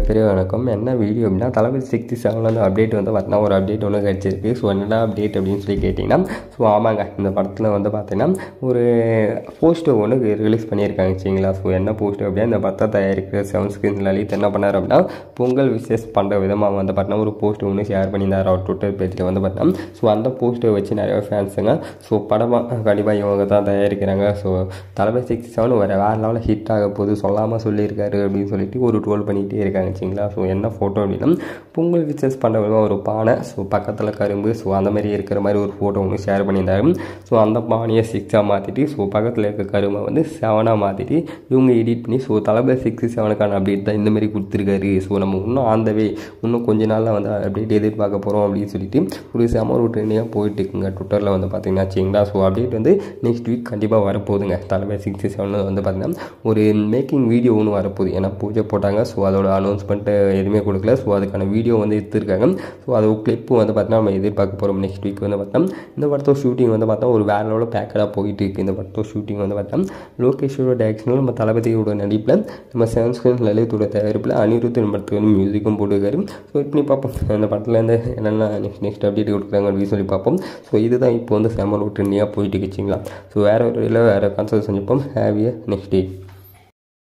பெரிய வணக்கம் என்ன வீடியோ அப்படின்னா தளபதி சிக்ஸ்டி செவனில் வந்து அப்டேட் வந்து பார்த்தீங்கன்னா ஒரு அப்டேட் ஒன்று கிடச்சிருக்கு ஸோ என்னடா அப்டேட் அப்படின்னு சொல்லி கேட்டிங்கன்னா ஸோ ஆமாங்க இந்த படத்தில் வந்து பார்த்தீங்கன்னா ஒரு போஸ்டர் ஒன்று ரிலீஸ் பண்ணியிருக்காங்க சரிங்களா ஸோ என்ன போஸ்டர் அப்படின்னா இந்த படத்தை தயாரிக்கிற செவன் ஸ்கிரீன் லலித் என்ன பண்ணார் அப்படின்னா பொங்கல் விசேஷ் பண்ணுற விதமாக வந்து பார்த்தீங்கன்னா ஒரு போஸ்டர் ஒன்று ஷேர் பண்ணியிருந்தார் அவர் ட்விட்டர் பேஜில் வந்து பார்த்தீங்கன்னா ஸோ அந்த போஸ்டரை வச்சு நிறைய ஃபேன்ஸுங்க ஸோ படமாக கண்டிப்பாக இவங்க தான் தயாரிக்கிறாங்க ஸோ தளபதி சிக்ஸ்டி செவன் வேறு வேறு லெவலில் ஹிட் ஆக போகுது சொல்லாமல் சொல்லியிருக்காரு அப்படின்னு சொல்லிட்டு ஒரு ட்ரோல் பண்ணிகிட்டே இருக்காங்க சரிங்களா ஸோ என்ன ஃபோட்டோ அப்படின்னா பொங்கல் விசேஷ் பண்ணுற விதமாக ஒரு பானை ஸோ பக்கத்தில் கரும்பு ஸோ அந்த மாதிரி இருக்கிற மாதிரி ஒரு ஃபோட்டோ ஒன்று ஷேர் பண்ணியிருந்தாரு ஸோ அந்த பானையை சிக்ஸாக மாற்றிட்டு ஸோ பக்கத்தில் இருக்க கரும்பை வந்து செவனாக மாற்றிட்டு இவங்க எடிட் பண்ணி ஸோ தளபதி சிக்ஸ் செவனுக்கான அப்டேட் தான் இந்த மாதிரி கொடுத்துருக்காரு ஸோ நம்ம இன்னும் ஆன் வே இன்னும் கொஞ்ச நாளில் வந்து அப்டேட் எதிர்பார்க்க போகிறோம் அப்படின்னு சொல்லிட்டு ஒரு செம ஒரு ட்ரெண்டிங்காக போயிட்டு இருக்குங்க ட்விட்டரில் வந்து பார்த்தீங்கன்னா சரிங்களா ஸோ அப்டேட் வந்து நெக்ஸ்ட் வீக் கண்டிப்பாக வரப்போகுதுங்க தளபதி சிக்ஸ் செவன் வந்து பார்த்தீங்கன்னா ஒரு மேக்கிங் வீடியோ ஒன்று வரப்போகுது ஏன்னா பூஜை போட்டாங்க ஸோ அதோட அனௌன்ஸ்மெண்ட்டு எதுவுமே கொடுக்கல ஸோ அதுக்கான வீடியோ வந்து எடுத்துருக்காங்க ஸோ அது கிளிப்பு வந்து பார்த்தீங்கன்னா நம்ம எதிர்பார்க்க போகிறோம் நெக்ஸ்ட் வீக் வந்து பார்த்தோம்னா இந்த படத்தோட ஷூட்டிங் வந்து பார்த்தா ஒரு வேற லெவலில் பேக்கடாக போயிட்டு இருக்குது இந்த படத்தோட ஷூட்டிங் வந்து பார்த்தோம்னா லோகேஷோட டேரக்ஷனில் நம்ம தளபதியோட நடிப்பில் நம்ம செவன் ஸ்கிரீன் லலித்தோட தயாரிப்பில் அனிருத் இந்த படத்துக்கு வந்து மியூசிக்கும் போட்டுருக்காரு ஸோ வெயிட் பண்ணி பார்ப்போம் அந்த படத்தில் வந்து என்னென்ன நெக்ஸ்ட் நெக்ஸ்ட் அப்டேட் கொடுக்குறாங்க அப்படின்னு சொல்லி பார்ப்போம் ஸோ இதுதான் இப்போ வந்து செம்ம ஒரு ட்ரெண்டிங்காக போயிட்டு இருக்குச்சிங்களா ஸோ வேறு ஒரு இல்லை வேறு கான்சர்ட் செஞ்சுப்போம் ஹேவியர் நெக்ஸ்ட் டே